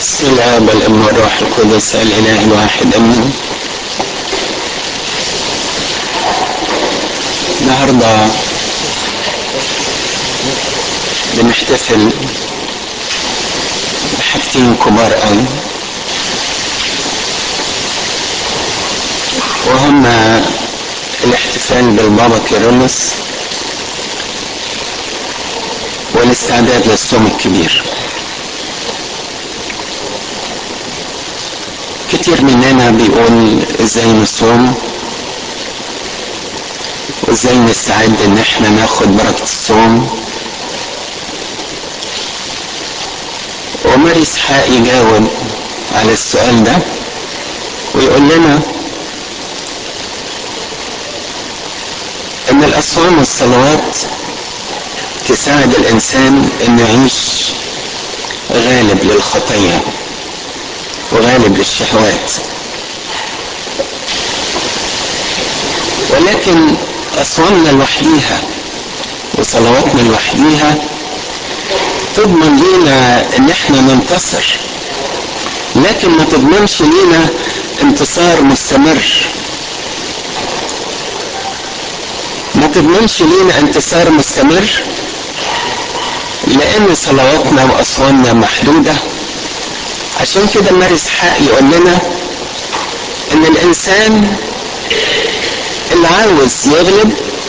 بسم الله والابن والروح القدس الاله الواحد امين النهارده بنحتفل بحاجتين كبار قوي وهما الاحتفال بالبابا كيرلس والاستعداد للصوم الكبير كتير مننا بيقول ازاي نصوم وازاي نستعد ان احنا ناخد بركة الصوم وماري اسحاق يجاوب على السؤال ده ويقول لنا ان الاصوام والصلوات تساعد الانسان انه يعيش غالب للخطيه وغالب للشهوات ولكن أصوامنا لوحديها وصلواتنا لوحديها تضمن لينا ان احنا ننتصر لكن ما تضمنش لينا انتصار مستمر ما تضمنش لينا انتصار مستمر لان صلواتنا واصوامنا محدوده عشان كده ماري اسحاق يقول لنا ان الانسان اللي عاوز يغلب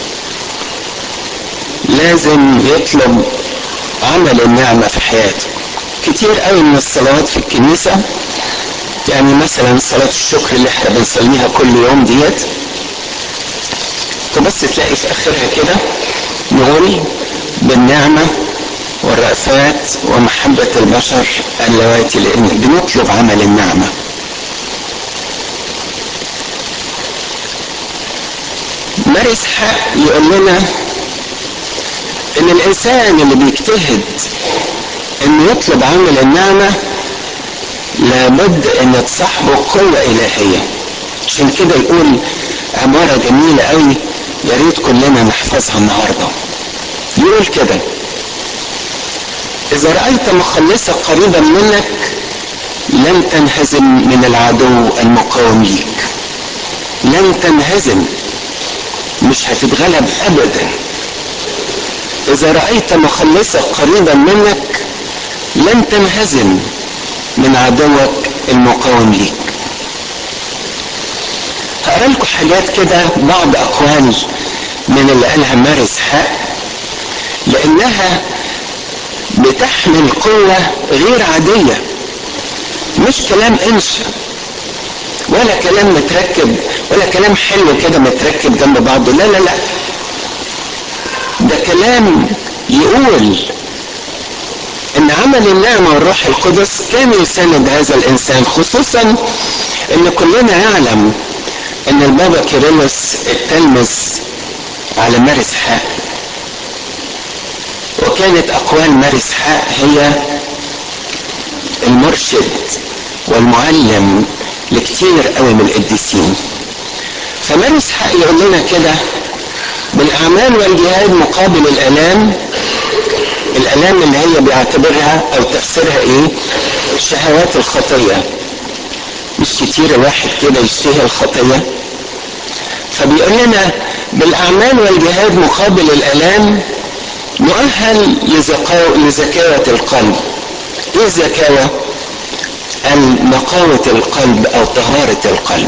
لازم يطلب عمل النعمة في حياته كتير قوي من الصلوات في الكنيسة يعني مثلا صلاة الشكر اللي احنا بنصليها كل يوم ديت تبص تلاقي في اخرها كده نقول بالنعمة والرأفات ومحبة البشر اللواتي لأن بنطلب عمل النعمة ماري اسحاق يقول لنا ان الانسان اللي بيجتهد انه يطلب عمل النعمة لابد ان تصاحبه قوة الهية عشان كده يقول عبارة جميلة قوي يا ريت كلنا نحفظها النهاردة يقول كده إذا رأيت مخلصك قريبا منك لن تنهزم من العدو المقاوم ليك لن تنهزم مش هتتغلب أبدا إذا رأيت مخلصك قريبا منك لن تنهزم من عدوك المقاوم ليك هقرا لكم حاجات كده بعض أقوال من اللي قالها ماري اسحاق لأنها بتحمل قوة غير عادية مش كلام انشا ولا كلام متركب ولا كلام حلو كده متركب جنب بعضه لا لا لا ده كلام يقول ان عمل النعمة والروح القدس كان يساند هذا الانسان خصوصا ان كلنا يعلم ان البابا كيرلس التلمذ على ماري اسحاق وكانت أقوال ماري اسحاق هي المرشد والمعلم لكثير قوي من القديسين فماري اسحاق يقول لنا كده بالأعمال والجهاد مقابل الآلام الآلام اللي هي بيعتبرها أو تفسيرها إيه؟ شهوات الخطية مش كتير الواحد كده يشتهي الخطية فبيقول لنا بالأعمال والجهاد مقابل الآلام مؤهل لزكاوة القلب ايه الزكاوة نقاوة القلب او طهارة القلب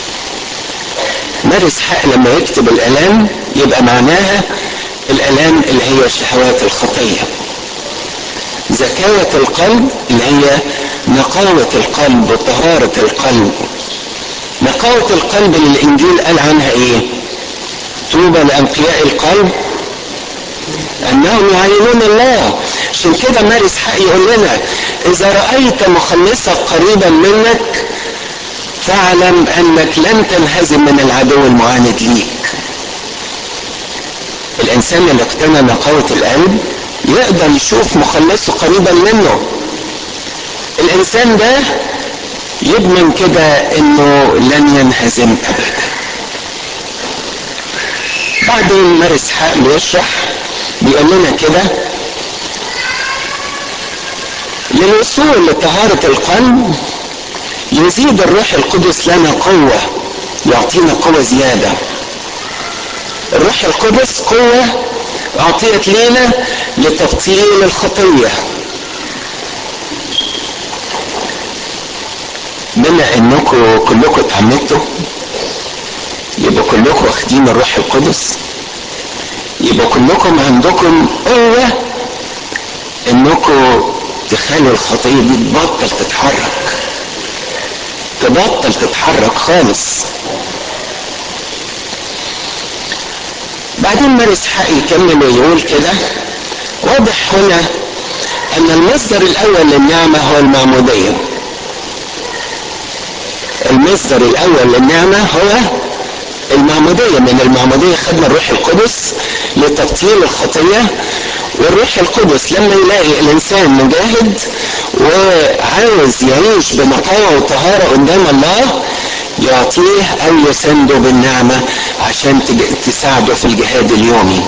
ماري اسحاق لما يكتب الالام يبقى معناها الالام اللي هي شهوات الخطية زكاوة القلب اللي هي نقاوة القلب وطهارة القلب نقاوة القلب اللي الانجيل قال عنها ايه طوبى لانقياء القلب انهم يعينون الله عشان كده ماري اسحاق يقول لنا اذا رايت مخلصك قريبا منك فاعلم انك لن تنهزم من العدو المعاند ليك الانسان اللي اقتنى نقاوة القلب يقدر يشوف مخلصه قريبا منه الانسان ده يضمن كده انه لن ينهزم ابدا بعدين ماري اسحاق بيشرح بيقول لنا كده للوصول لطهارة القلب يزيد الروح القدس لنا قوة يعطينا قوة زيادة الروح القدس قوة أعطيت لنا لتبطيل الخطية بما انكم كلكم اتعمدتوا يبقى كلكم واخدين الروح القدس يبقى كلكم عندكم قوة انكم تخلوا الخطية دي تبطل تتحرك تبطل تتحرك خالص بعدين مارس حق يكمل ويقول كده واضح هنا ان المصدر الاول للنعمة هو المعمودية المصدر الاول للنعمة هو المعمودية من المعمودية خدنا الروح القدس لتبطيل الخطية والروح القدس لما يلاقي الانسان مجاهد وعاوز يعيش بنقاوة وطهارة قدام الله يعطيه او يسنده بالنعمة عشان تساعده في الجهاد اليومي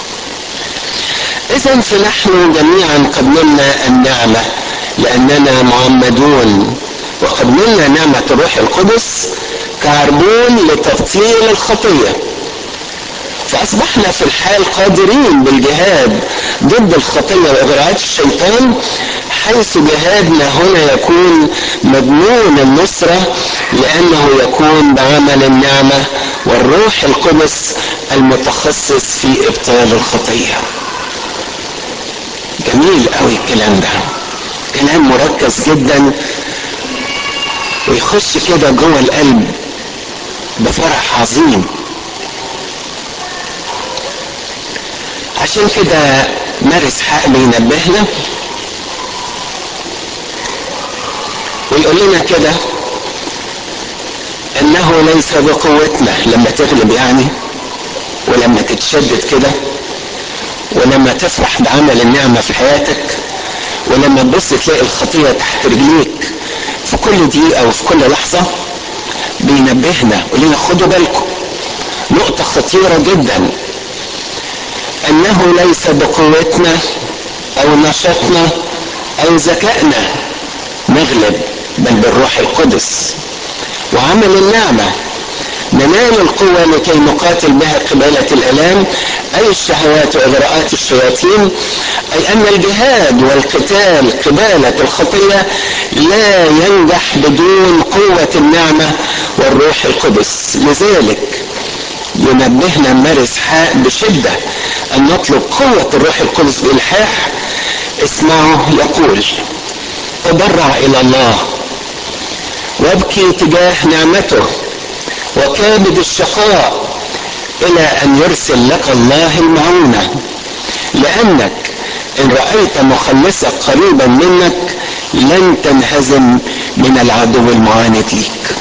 اذا فنحن جميعا قد نلنا النعمة لاننا معمدون وقد نلنا نعمة الروح القدس كعربون لتبطيل الخطية فأصبحنا في الحال قادرين بالجهاد ضد الخطية وإغراءات الشيطان حيث جهادنا هنا يكون مضمون النصرة لأنه يكون بعمل النعمة والروح القدس المتخصص في إبطال الخطية جميل قوي الكلام ده كلام مركز جدا ويخش كده جوه القلب بفرح عظيم عشان كده مارس حق بينبهنا ويقول لنا كده انه ليس بقوتنا لما تغلب يعني ولما تتشدد كده ولما تفرح بعمل النعمة في حياتك ولما تبص تلاقي الخطية تحت رجليك في كل دقيقة وفي كل لحظة بينبهنا يقول لنا خدوا بالكم نقطة خطيرة جدا انه ليس بقوتنا او نشاطنا او ذكائنا نغلب بل بالروح القدس وعمل النعمة ننال القوة لكي نقاتل بها قبالة الآلام أي الشهوات وإغراءات الشياطين أي أن الجهاد والقتال قبالة الخطية لا ينجح بدون قوة النعمة والروح القدس لذلك ينبهنا مارس حاء بشدة أن نطلب قوة الروح القدس بإلحاح اسمعوا يقول تضرع إلى الله وابكي تجاه نعمته وكابد الشقاء إلى أن يرسل لك الله المعونة لأنك إن رأيت مخلصك قريبا منك لن تنهزم من العدو المعاند ليك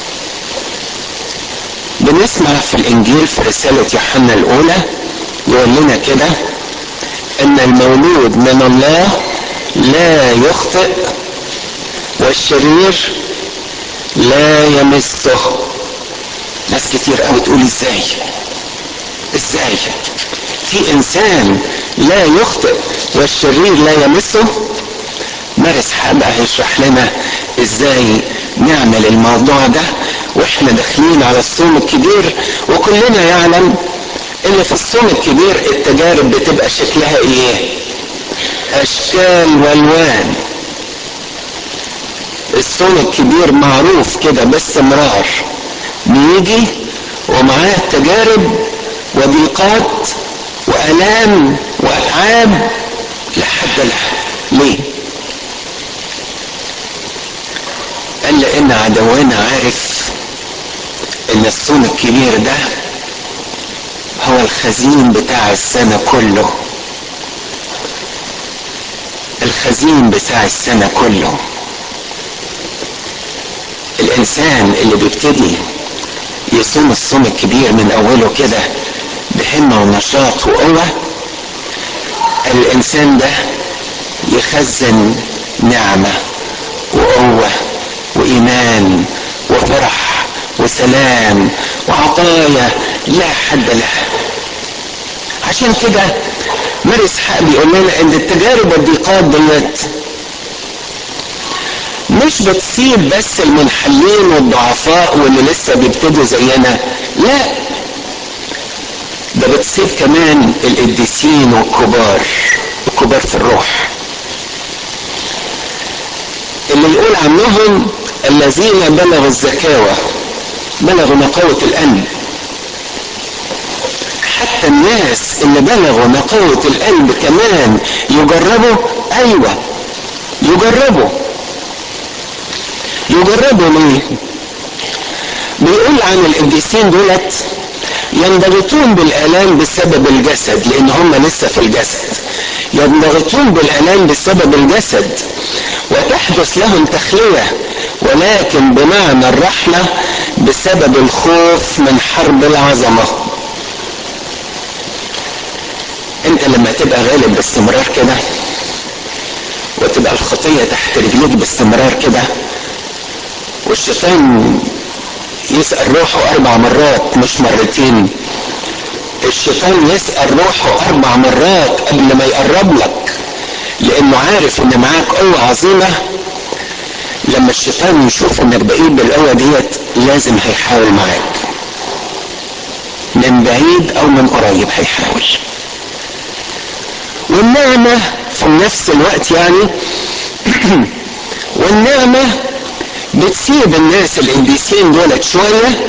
بنسمع في الانجيل في رسالة يوحنا الاولى يقول لنا كده ان المولود من الله لا يخطئ والشرير لا يمسه ناس كتير قوي تقول ازاي ازاي في انسان لا يخطئ والشرير لا يمسه مارس حابة هيشرح لنا ازاي نعمل الموضوع ده واحنا داخلين على الصوم الكبير وكلنا يعلم ان في الصوم الكبير التجارب بتبقى شكلها ايه اشكال والوان الصوم الكبير معروف كده باستمرار بيجي ومعاه تجارب وضيقات والام واتعاب لحد لها ليه قال لان عدونا عارف ان الصوم الكبير ده هو الخزين بتاع السنة كله الخزين بتاع السنة كله الانسان اللي بيبتدي يصوم الصوم الكبير من اوله كده بهمة ونشاط وقوة الانسان ده يخزن نعمة وقوة وايمان وفرح وسلام وعطايا لا حد لها عشان كده مارس حق بيقول لنا ان التجارب والضيقات ديت مش بتسيب بس المنحلين والضعفاء واللي لسه بيبتدوا زينا لا ده بتسيب كمان القديسين والكبار الكبار في الروح اللي يقول عنهم الذين بلغوا الزكاوة بلغوا نقاوة القلب حتى الناس اللي بلغوا نقاوة القلب كمان يجربوا ايوه يجربوا يجربوا ليه بيقول عن القديسين دولت ينضغطون بالآلام بسبب الجسد لأن هم لسه في الجسد ينضغطون بالآلام بسبب الجسد وتحدث لهم تخلية ولكن بمعنى الرحمة بسبب الخوف من حرب العظمة انت لما تبقى غالب باستمرار كده وتبقى الخطية تحت رجليك باستمرار كده والشيطان يسأل روحه أربع مرات مش مرتين الشيطان يسأل روحه أربع مرات قبل ما يقرب لك لأنه عارف إن معاك قوة عظيمة لما الشيطان يشوف إنك بعيد بالقوة ديت لازم هيحاول معاك من بعيد أو من قريب هيحاول والنعمة في نفس الوقت يعني والنعمة بتسيب الناس القديسين دولت شوية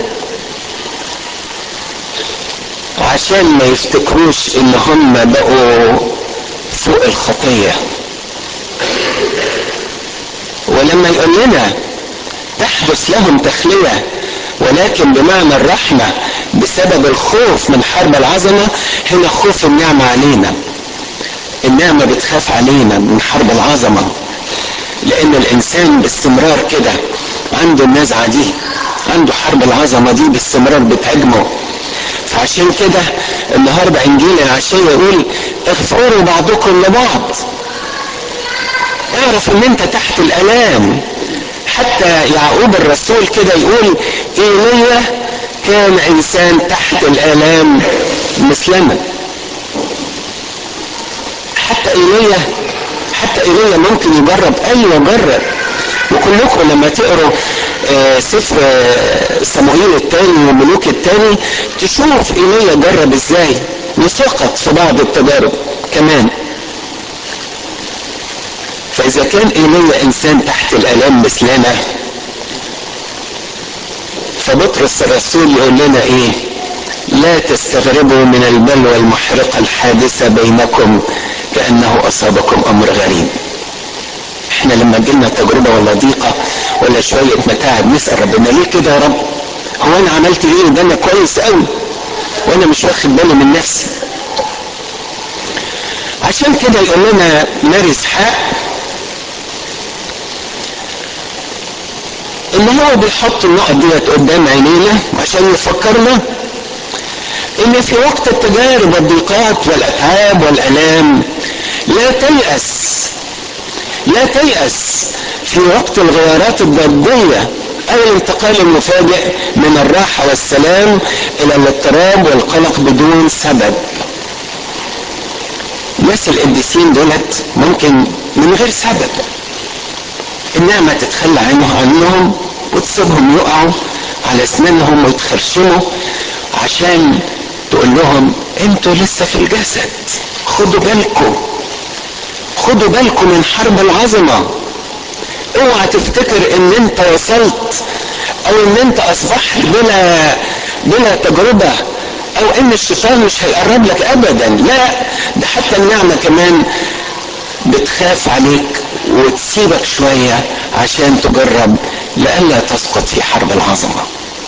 عشان ما يفتكروش ان هم بقوا فوق الخطية ولما يقول لنا تحدث لهم تخلية ولكن بمعنى الرحمة بسبب الخوف من حرب العظمة هنا خوف النعمة علينا النعمة بتخاف علينا من حرب العظمة لان الانسان باستمرار كده عنده النزعة دي عنده حرب العظمة دي باستمرار بتهاجمه فعشان كده النهاردة انجيل العشية يقول اغفروا بعضكم لبعض اعرف ان انت تحت الالام حتى يعقوب الرسول كده يقول ايليا كان انسان تحت الالام مثلنا حتى ايليا حتى ايليا ممكن يجرب ايوه جرب وكلكم لما تقروا آه سفر آه صموئيل الثاني وملوك الثاني تشوف ايليا جرب ازاي وسقط في بعض التجارب كمان فاذا كان ايليا انسان تحت الالام مثلنا فبطرس الرسول يقول لنا ايه لا تستغربوا من البلوى المحرقه الحادثه بينكم كانه اصابكم امر غريب احنا لما جينا تجربه ولا ضيقه ولا شويه متاعب نسال ربنا ليه كده يا رب هو انا عملت ايه ده انا كويس قوي وانا مش واخد بالي من نفسي عشان كده يقول لنا ماري اسحاق ان هو بيحط النقط ديت قدام عينينا عشان يفكرنا ان في وقت التجارب والضيقات والاتعاب والالام لا تيأس لا تيأس في وقت الغيارات الضربية او الانتقال المفاجئ من الراحة والسلام الى الاضطراب والقلق بدون سبب الناس القديسين دولت ممكن من غير سبب النعمة تتخلى عنه عنهم وتسيبهم يقعوا على اسنانهم ويتخرشموا عشان تقول لهم انتوا لسه في الجسد خدوا بالكم خدوا بالكم من حرب العظمة اوعى تفتكر ان انت وصلت او ان انت اصبحت بلا بلا تجربة او ان الشيطان مش هيقرب لك ابدا لا ده حتى النعمة كمان بتخاف عليك وتسيبك شوية عشان تجرب لئلا تسقط في حرب العظمة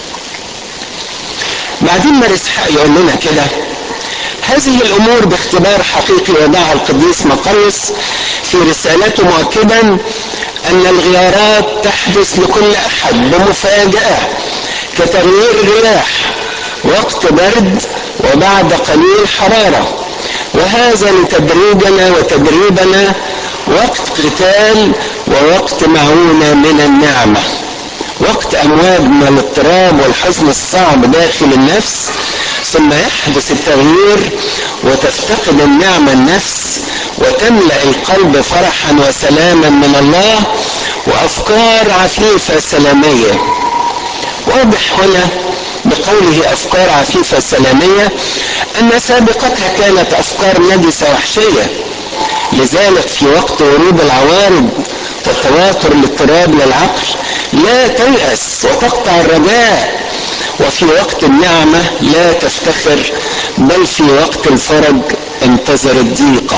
بعدين ماري اسحاق يقول لنا كده هذه الامور باختبار حقيقي وضعها القديس مقرس في رسالته مؤكدا ان الغيارات تحدث لكل احد بمفاجاه كتغيير الرياح وقت برد وبعد قليل حراره وهذا لتدريجنا وتدريبنا وقت قتال ووقت معونه من النعمه وقت امواج من الاضطراب والحزن الصعب داخل النفس ثم يحدث التغيير وتفتقد النعمه النفس وتملا القلب فرحا وسلاما من الله وافكار عفيفة سلامية واضح هنا بقوله افكار عفيفة سلامية ان سابقتها كانت افكار نجسة وحشية لذلك في وقت ورود العوارض وتواتر الاضطراب للعقل لا تيأس وتقطع الرجاء وفي وقت النعمة لا تفتخر بل في وقت الفرج انتظر الضيقة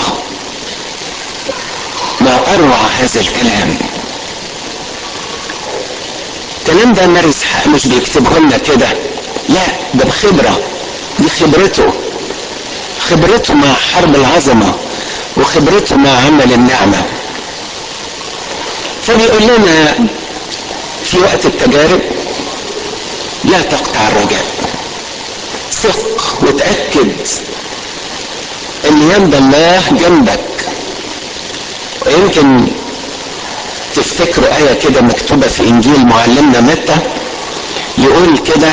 ما أروع هذا الكلام الكلام ده ماري اسحاق مش بيكتبه لنا كده لا ده بخبرة دي خبرته خبرته مع حرب العظمة وخبرته مع عمل النعمة فبيقول لنا في وقت التجارب لا تقطع الرجاء ثق وتأكد ان يد الله جنبك ويمكن تفتكروا آية كده مكتوبة في إنجيل معلمنا متى يقول كده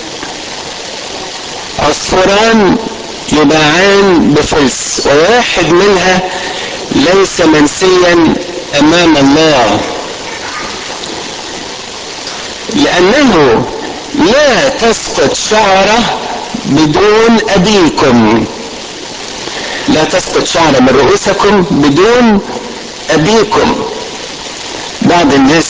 عصفوران يباعان بفلس وواحد منها ليس منسيا أمام الله لأنه لا تسقط شعرة بدون أبيكم لا تسقط شعرة من رؤوسكم بدون أبيكم بعض الناس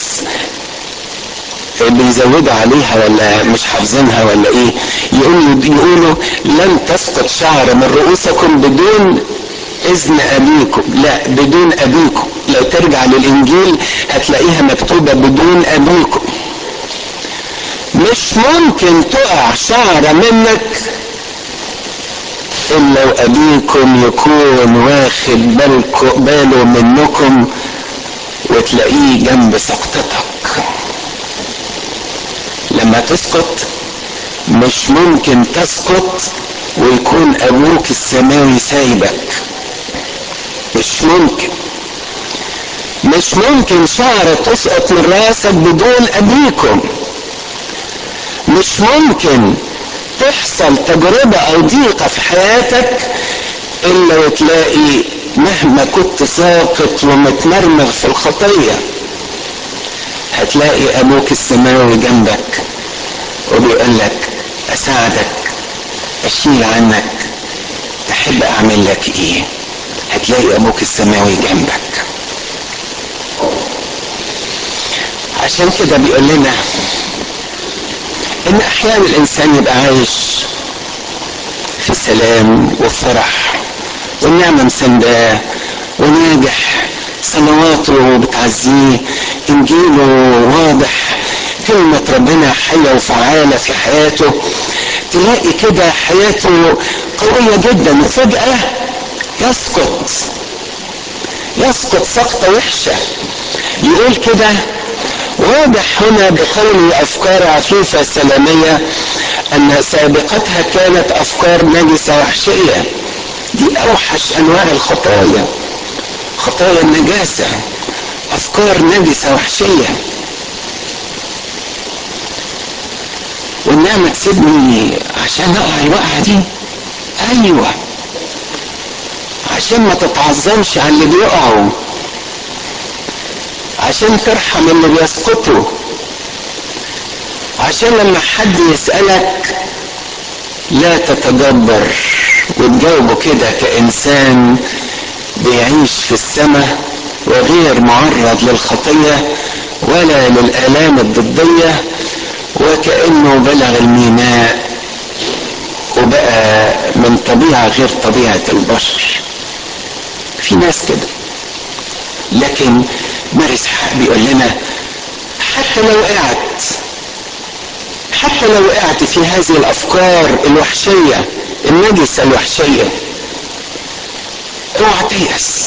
بيزودوا عليها ولا مش حافظينها ولا ايه يقولوا يقولوا لن تسقط شعر من رؤوسكم بدون اذن ابيكم لا بدون ابيكم لو ترجع للانجيل هتلاقيها مكتوبه بدون ابيكم مش ممكن تقع شعره منك الا لو ابيكم يكون واخد باله منكم وتلاقيه جنب سقطتك لما تسقط مش ممكن تسقط ويكون ابوك السماوي سايبك مش ممكن مش ممكن شعرة تسقط من راسك بدون ابيكم مش ممكن تحصل تجربة او ضيقة في حياتك الا وتلاقي مهما كنت ساقط ومتمرمغ في الخطية هتلاقي ابوك السماوي جنبك وبيقول لك اساعدك اشيل عنك تحب اعمل لك ايه هتلاقي ابوك السماوي جنبك عشان كده بيقول لنا ان احيانا الانسان يبقى عايش في سلام وفرح والنعمة مسنداه وناجح صلواته بتعزيه انجيله واضح كلمة ربنا حية وفعالة في حياته تلاقي كده حياته قوية جدا وفجأة يسقط يسقط سقطة وحشة يقول كده واضح هنا بقول أفكار عفيفة سلامية أن سابقتها كانت أفكار نجسة وحشية دي أوحش أنواع الخطايا خطايا النجاسة أفكار نجسة وحشية والنعمة تسيبني عشان أقع الوقعة دي أيوة عشان ما تتعظمش على اللي بيقعوا عشان ترحم اللي بيسقطوا عشان لما حد يسألك لا تتجبر وتجاوبه كده كإنسان بيعيش في السماء وغير معرض للخطية ولا للآلام الضدية وكأنه بلغ الميناء وبقى من طبيعة غير طبيعة البشر في ناس كده لكن ماري اسحاق بيقول لنا حتى لو وقعت حتى لو وقعت في هذه الافكار الوحشيه النجسه الوحشيه اوعى تيأس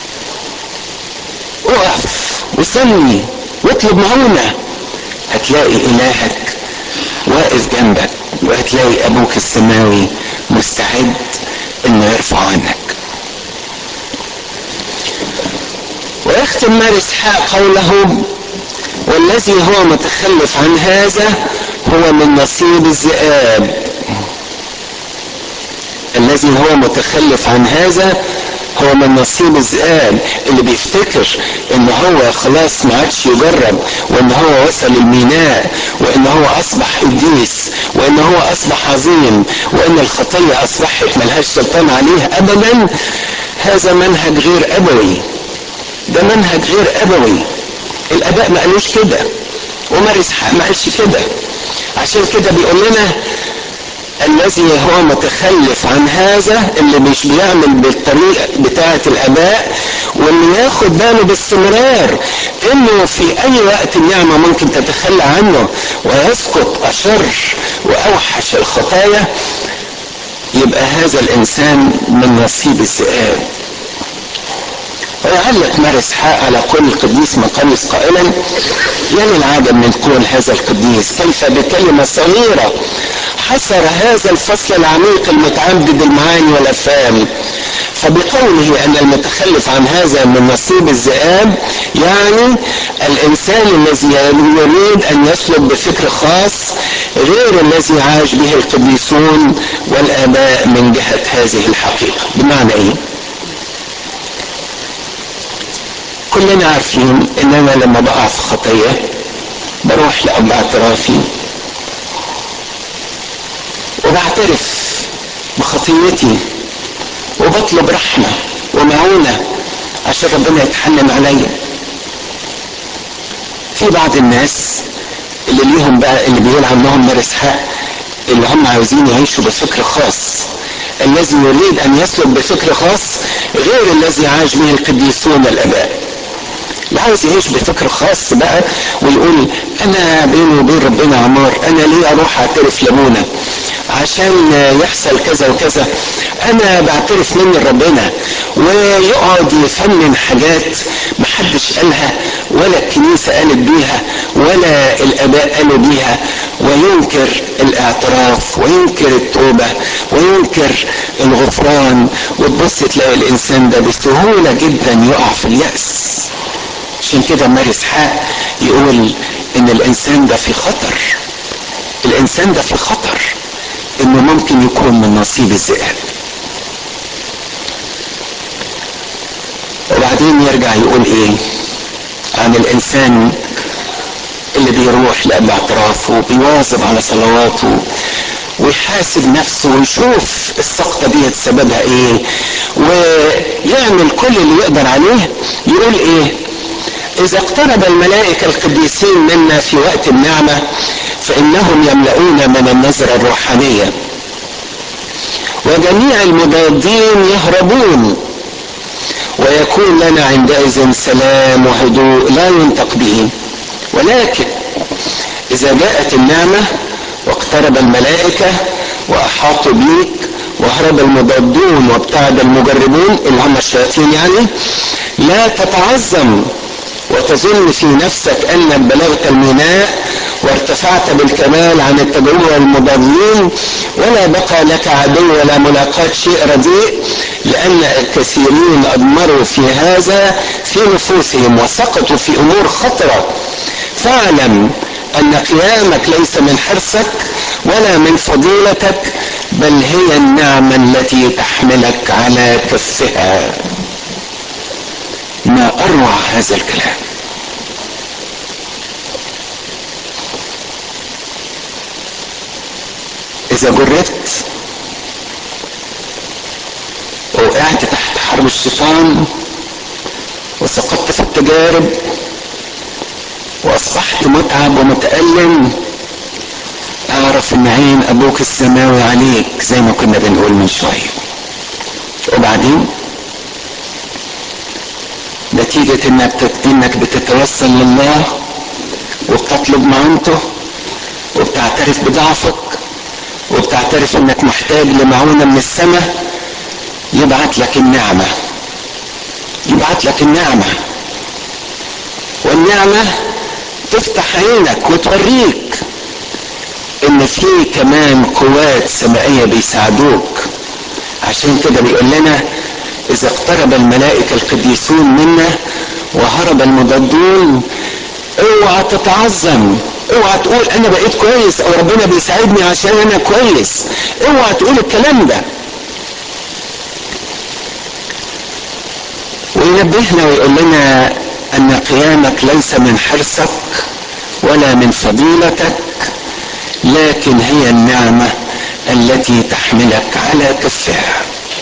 اقف وصلي واطلب معونه هتلاقي الهك واقف جنبك وهتلاقي ابوك السماوي مستعد انه يرفع عنك ويختم ماري اسحاق قوله والذي هو متخلف عن هذا هو من نصيب الذئاب الذي هو متخلف عن هذا هو من نصيب الذئاب اللي بيفتكر ان هو خلاص ما عادش يجرب وان هو وصل الميناء وان هو اصبح قديس وان هو اصبح عظيم وان الخطيه اصبحت ملهاش سلطان عليه ابدا هذا منهج غير ابوي ده منهج غير ابوي الاباء ما قالوش كده وماري اسحاق ما قالش كده عشان كده بيقول لنا الذي هو متخلف عن هذا اللي مش بيعمل بالطريقة بتاعة الآباء واللي ياخد باله باستمرار انه في اي وقت النعمة ممكن تتخلى عنه ويسقط اشر واوحش الخطايا يبقى هذا الانسان من نصيب الذئاب ويعلق مار اسحاق على كل قديس مقدس قائلا يا للعجب من قول هذا القديس كيف بكلمة صغيرة حصر هذا الفصل العميق المتعدد المعاني والافهام فبقوله ان المتخلف عن هذا من نصيب الذئاب يعني الانسان الذي يريد ان يسلك بفكر خاص غير الذي عاش به القديسون والاباء من جهه هذه الحقيقه بمعنى ايه كلنا عارفين ان انا لما بقع في خطيه بروح لاب اعترافي وبعترف بخطيتي وبطلب رحمة ومعونة عشان ربنا يتحنن عليا في بعض الناس اللي ليهم بقى اللي بيقول عنهم مار اسحاق اللي هم عاوزين يعيشوا بفكر خاص الذي يريد ان يسلك بفكر خاص غير الذي عاش به القديسون الاباء اللي عاوز يعيش بفكر خاص بقى ويقول انا بيني وبين ربنا عمار انا ليه اروح اعترف لابونا عشان يحصل كذا وكذا انا بعترف مني ربنا ويقعد يفنن حاجات محدش قالها ولا الكنيسة قالت بيها ولا الاباء قالوا بيها وينكر الاعتراف وينكر التوبة وينكر الغفران وتبص تلاقي الانسان ده بسهولة جدا يقع في اليأس عشان كده ماري اسحاق يقول ان الانسان ده في خطر الانسان ده في خطر انه ممكن يكون من نصيب الذئاب وبعدين يرجع يقول ايه عن الانسان اللي بيروح لأب اعترافه وبيواظب على صلواته ويحاسب نفسه ويشوف السقطة دي سببها ايه ويعمل كل اللي يقدر عليه يقول ايه إذا اقترب الملائكة القديسين منا في وقت النعمة فإنهم يملؤون من النظرة الروحانية وجميع المضادين يهربون ويكون لنا عندئذ سلام وهدوء لا ينطق به ولكن إذا جاءت النعمة واقترب الملائكة وأحاطوا بيك وهرب المضادون وابتعد المجربون اللي هم الشياطين يعني لا تتعظم وتظن في نفسك انك بلغت الميناء وارتفعت بالكمال عن التجربة المضادين ولا بقى لك عدو ولا ملاقاة شيء رديء لأن الكثيرين أضمروا في هذا في نفوسهم وسقطوا في أمور خطرة فاعلم أن قيامك ليس من حرصك ولا من فضيلتك بل هي النعمة التي تحملك على كفها ما أروع هذا الكلام إذا جربت وقعت تحت حرب الشيطان وسقطت في التجارب وأصبحت متعب ومتألم أعرف إن عين أبوك السماوي عليك زي ما كنا بنقول من شوية وبعدين نتيجة انك انك بتتوسل لله وبتطلب معونته وبتعترف بضعفك وبتعترف انك محتاج لمعونة من السماء يبعت لك النعمة يبعت لك النعمة والنعمة تفتح عينك وتوريك ان في كمان قوات سمائية بيساعدوك عشان كده بيقول لنا إذا اقترب الملائكة القديسون منا وهرب المضادون اوعى تتعظم اوعى تقول انا بقيت كويس او ربنا بيساعدني عشان انا كويس اوعى تقول الكلام ده ينبهنا ويقول لنا ان قيامك ليس من حرصك ولا من فضيلتك لكن هي النعمه التي تحملك على كفها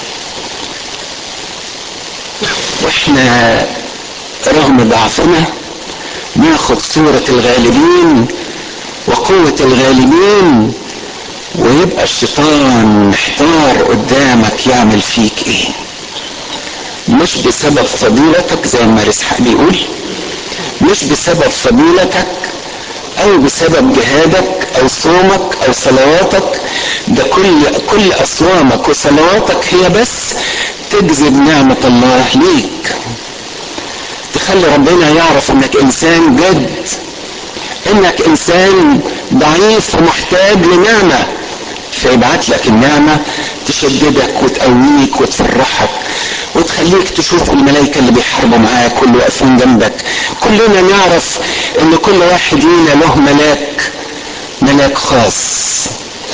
واحنا رغم ضعفنا ناخد صورة الغالبين وقوة الغالبين ويبقى الشيطان محتار قدامك يعمل فيك ايه مش بسبب فضيلتك زي ما اسحاق بيقول مش بسبب فضيلتك او بسبب جهادك او صومك او صلواتك ده كل كل اصوامك وصلواتك هي بس تجذب نعمة الله ليك تخلي ربنا يعرف انك انسان جد انك انسان ضعيف ومحتاج لنعمة فيبعت لك النعمة تشددك وتقويك وتفرحك وتخليك تشوف الملائكة اللي بيحاربوا معاك واللي واقفين جنبك كلنا نعرف ان كل واحد لينا له ملاك ملاك خاص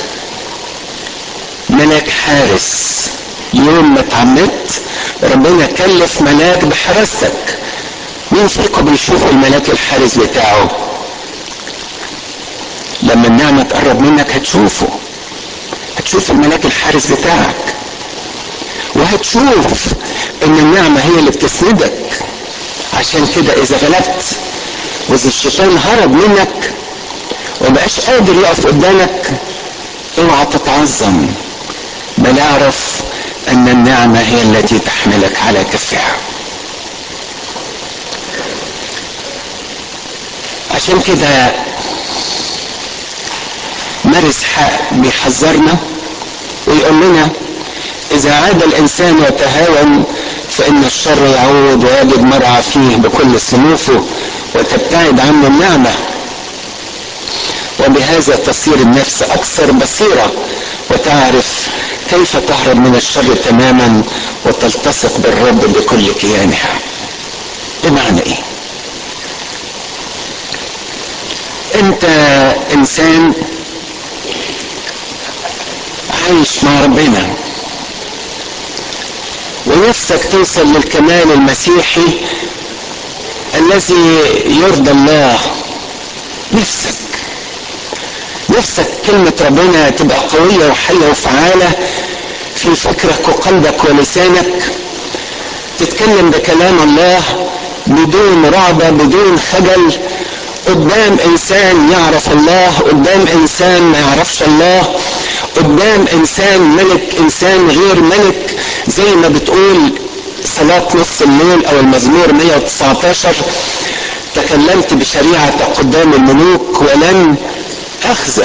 ملاك حارس يوم ما اتعمدت ربنا كلف ملاك بحراستك مين فيكم بيشوف الملاك الحارس بتاعه لما النعمة تقرب منك هتشوفه هتشوف الملاك الحارس بتاعك وهتشوف ان النعمة هي اللي بتسندك عشان كده اذا غلبت واذا الشيطان هرب منك ومبقاش قادر يقف قدامك اوعى تتعظم بل اعرف ان النعمة هي التي تحملك على كفها عشان كده مارس حق بيحذرنا ويقول لنا اذا عاد الانسان يتهاون فان الشر يعود ويجد مرعى فيه بكل صنوفه وتبتعد عنه النعمه وبهذا تصير النفس اكثر بصيره وتعرف كيف تهرب من الشر تماما وتلتصق بالرب بكل كيانها بمعنى ايه انت انسان عايش مع ربنا ونفسك توصل للكمال المسيحي الذي يرضى الله نفسك نفسك كلمة ربنا تبقى قوية وحية وفعالة في فكرك وقلبك ولسانك تتكلم بكلام الله بدون رعبة بدون خجل قدام انسان يعرف الله قدام انسان ما يعرفش الله قدام انسان ملك انسان غير ملك زي ما بتقول صلاة نص الليل او المزمور 119 تكلمت بشريعة قدام الملوك ولن اخزى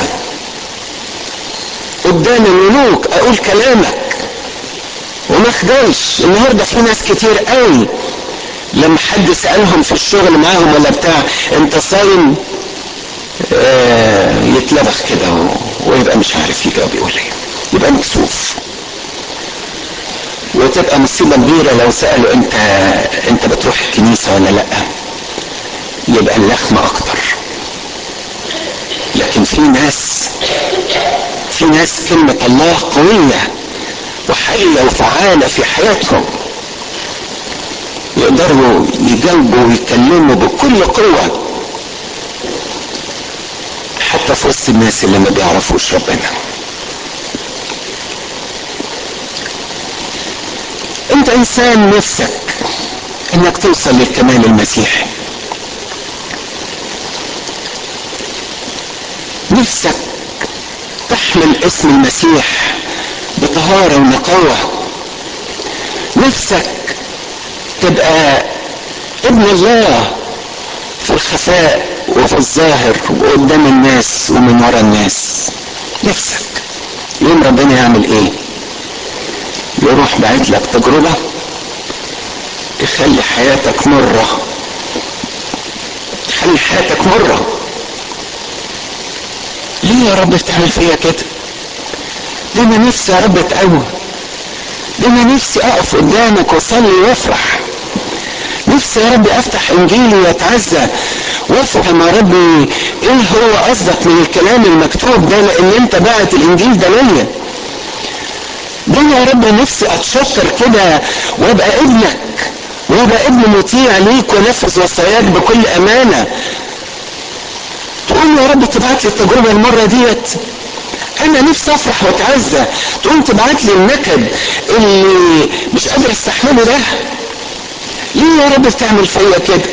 قدام الملوك اقول كلامك وما اخجلش النهارده في ناس كتير قوي لما حد سألهم في الشغل معاهم ولا بتاع انت صايم آه يتلبخ كده ويبقى مش عارف يجاوب يقول ايه يبقى مكسوف وتبقى مصيبة كبيرة لو سألوا انت انت بتروح الكنيسة ولا لا يبقى اللخمة اكتر لكن في ناس في ناس كلمة الله قوية وحية وفعالة في حياتهم يقدروا يجاوبوا ويتكلموا بكل قوة حتى في وسط الناس اللي ما بيعرفوش ربنا انت انسان نفسك انك توصل للكمال المسيحي نفسك تحمل اسم المسيح بطهارة ونقاوة نفسك تبقى ابن الله في الخفاء وفي الظاهر وقدام الناس ومن ورا الناس نفسك يوم ربنا يعمل ايه يروح بعت لك تجربة تخلي حياتك مرة تخلي حياتك مرة ليه يا رب بتعمل فيا كده ليه انا نفسي يا رب اتقوى ليه انا نفسي اقف قدامك واصلي وافرح نفسي يا رب افتح انجيلي واتعزى وافهم يا ربي ايه هو قصدك من الكلام المكتوب ده لان انت بعت الانجيل ده ليا ده يا رب نفسي اتشكر كده وابقى ابنك ويبقى ابن مطيع ليك ونفذ وصاياك بكل امانه تقول يا رب تبعت لي التجربه المره ديت انا نفسي افرح واتعزى تقوم تبعت لي النكد اللي مش قادر استحمله ده ليه يا رب بتعمل فيا كده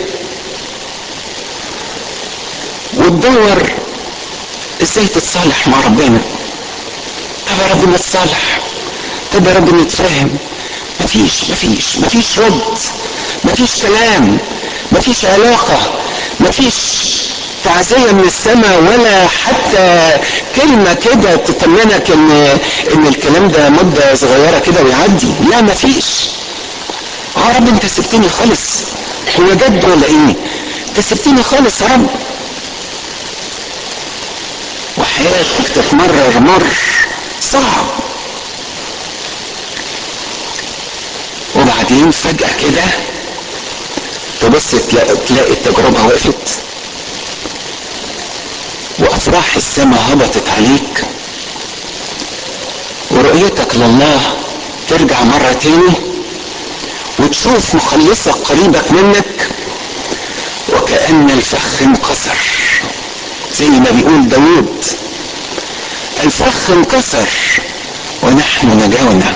وتدور ازاي تتصالح مع ربنا طب يا رب نتصالح طب يا رب نتفاهم مفيش مفيش مفيش رد مفيش كلام مفيش علاقة مفيش تعزية من السماء ولا حتى كلمة كده تطمنك ان ان الكلام ده مدة صغيرة كده ويعدي لا مفيش يا رب انت سبتني خالص هو جد ولا ايه انت سبتني خالص يا رب وحياتك تتمرر مر صعب وبعدين فجأة كده تبص تلاقي, تلاقي التجربة وقفت وأفراح السماء هبطت عليك ورؤيتك لله ترجع مرة تاني وتشوف مخلصك قريبك منك وكأن الفخ انكسر زي ما بيقول داود الفخ انكسر ونحن نجونا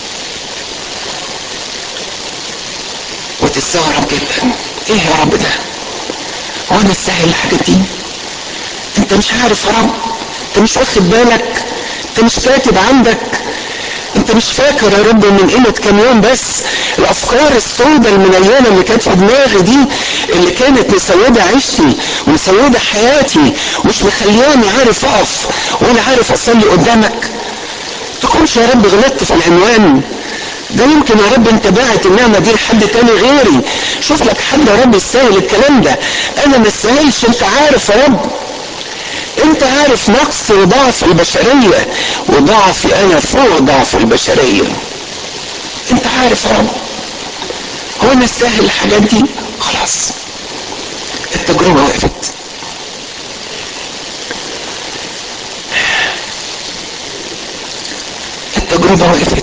وتستغرب جدا ايه يا رب ده هو انا استاهل الحاجات دي انت مش عارف يا رب انت مش واخد بالك انت مش كاتب عندك انت مش فاكر يا رب من قيمة كام يوم بس الافكار السوداء المنينة اللي كانت في دماغي دي اللي كانت مسودة عيشتي ومسودة حياتي مش مخلياني عارف اقف ولا عارف اصلي قدامك تكونش يا رب غلطت في العنوان ده يمكن يا رب انت باعت النعمة دي لحد تاني غيري شوف لك حد يا رب يستاهل الكلام ده انا ما استاهلش انت عارف يا رب انت عارف نقص وضعف البشرية وضعفي انا فوق ضعف البشرية انت عارف يا رب هو انا استاهل الحاجات دي خلاص التجربة وقفت التجربة وقفت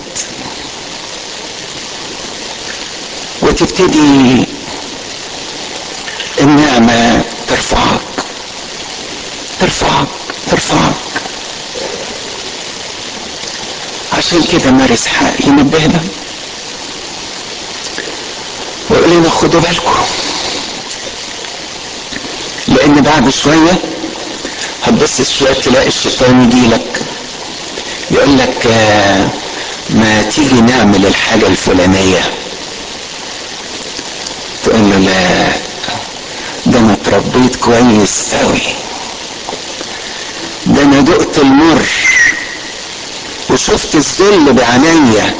وتبتدي النعمة ترفعك ترفعك ترفعك عشان كده مارس حق ينبهنا ويقول لنا خدوا بالكم لان بعد شوية هتبص شوية تلاقي الشيطان يجي لك يقول لك آه ما تيجي نعمل الحاجة الفلانية تقول له لا ده انا اتربيت كويس قوي ده انا دقت المر وشفت الذل بعينيا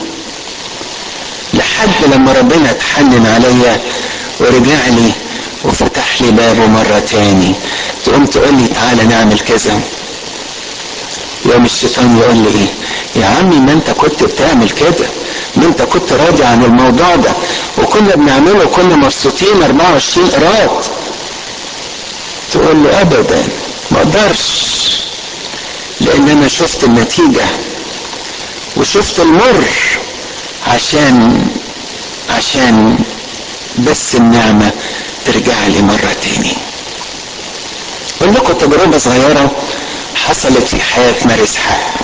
لحد لما ربنا اتحنن عليا ورجع لي وفتح لي بابه مرة تاني تقوم تقول لي تعالى نعمل كذا يوم الشيطان يقول لي ايه يا عمي ما انت كنت بتعمل كده ما انت كنت راضي عن الموضوع ده وكنا بنعمله وكنا مبسوطين 24 قراط تقول له ابدا ما اقدرش لان انا شفت النتيجة وشفت المر عشان عشان بس النعمة ترجع لي مرة تاني اقول لكم تجربة صغيرة حصلت في حياة مارس حق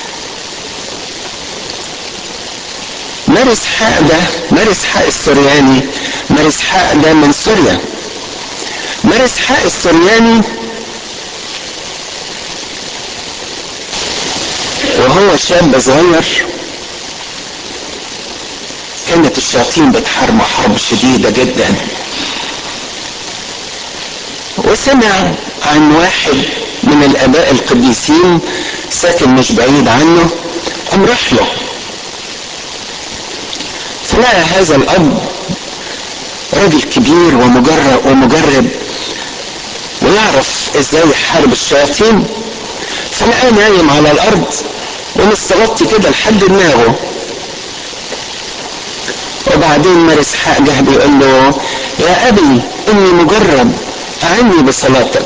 مارس حق ده مارس حق السرياني مارس حق ده من سوريا مارس حق السرياني وهو شاب صغير كانت الشياطين بتحاربه حرب شديدة جدا وسمع عن واحد من الاباء القديسين ساكن مش بعيد عنه قام راح له فلقى هذا الاب راجل كبير ومجرب ومجرب ويعرف ازاي يحارب الشياطين فلقاه نايم على الارض ومستغطي كده لحد دماغه وبعدين مارس حق جه بيقول له يا ابي اني مجرب اعني بصلاتك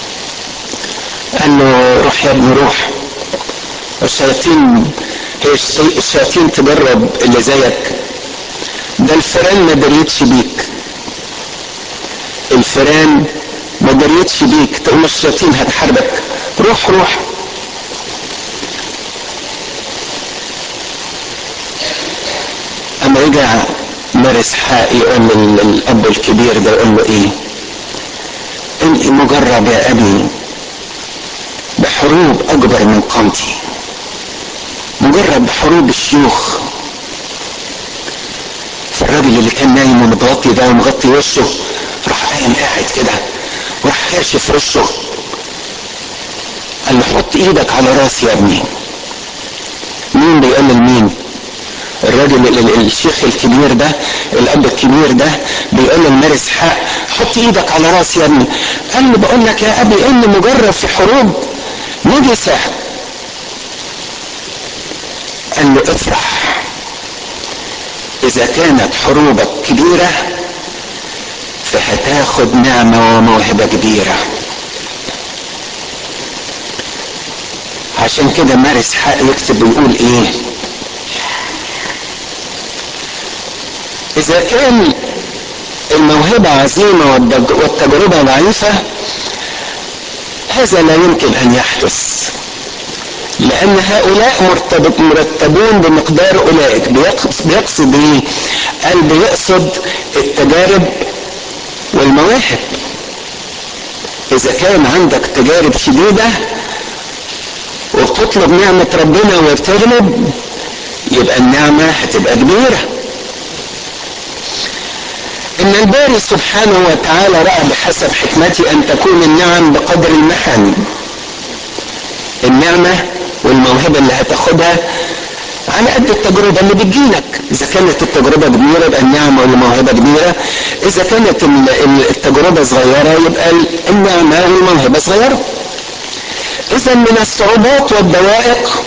قال له روح يا ابني روح الشياطين هي الشياطين تجرب اللي زيك ده الفيران ما دريتش بيك الفيران ما دريتش بيك تقوم الشياطين هتحاربك روح روح اما رجع مارس حق يقول للاب الكبير ده يقول له ايه اني مجرب يا ابي بحروب اكبر من قامتي مجرب بحروب الشيوخ فالراجل اللي كان نايم ومتغطي ده ومغطي وشه راح قايم قاعد كده وراح كاشف وشه قال له حط ايدك على راسي يا ابني مين بيقول لمين الراجل الشيخ الكبير ده الاب الكبير ده بيقول للمارس حق حط ايدك على راسي يا ابني قال له بقول لك يا ابي اني مجرب في حروب نجسه قال له افرح اذا كانت حروبك كبيره فهتاخد نعمه وموهبه كبيره عشان كده مارس حق يكتب ويقول ايه اذا كان الموهبة عظيمة والتجربة ضعيفة هذا لا يمكن ان يحدث لان هؤلاء مرتبون بمقدار اولئك بيقصد ايه قال بيقصد التجارب والمواهب اذا كان عندك تجارب شديدة وبتطلب نعمة ربنا وبتغلب يبقى النعمة هتبقى كبيرة ان الباري سبحانه وتعالى رأى بحسب حكمته ان تكون النعم بقدر المحن النعمة والموهبة اللي هتاخدها على قد التجربة اللي بتجيلك إذا كانت التجربة كبيرة يبقى النعمة والموهبة كبيرة إذا كانت التجربة صغيرة يبقى النعمة والموهبة صغيرة إذا من الصعوبات والضوائق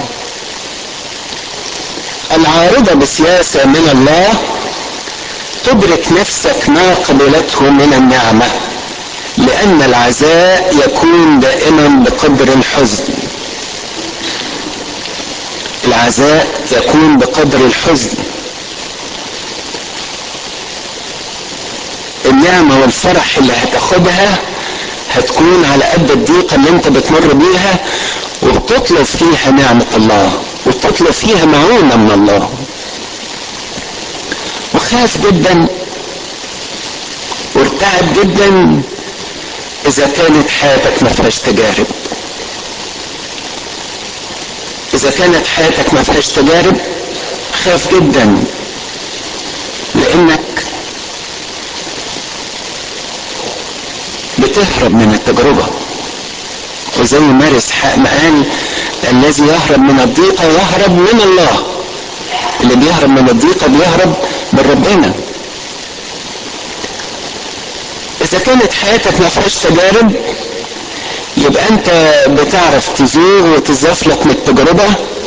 العارضة بسياسة من الله تدرك نفسك ما قبلته من النعمة لأن العزاء يكون دائما بقدر الحزن العزاء يكون بقدر الحزن النعمة والفرح اللي هتاخدها هتكون على قد الضيقة اللي انت بتمر بيها وبتطلب فيها نعمة الله وبتطلب فيها معونة من الله وخاف جدا وارتعب جدا اذا كانت حياتك ما فيهاش تجارب اذا كانت حياتك ما فيهاش تجارب خاف جدا لانك بتهرب من التجربة وزي مارس حق ما قال الذي يهرب من الضيقة يهرب من الله اللي بيهرب من الضيقة بيهرب من ربنا اذا كانت حياتك ما فيهاش تجارب يبقى انت بتعرف تزوغ وتزفلت من التجربة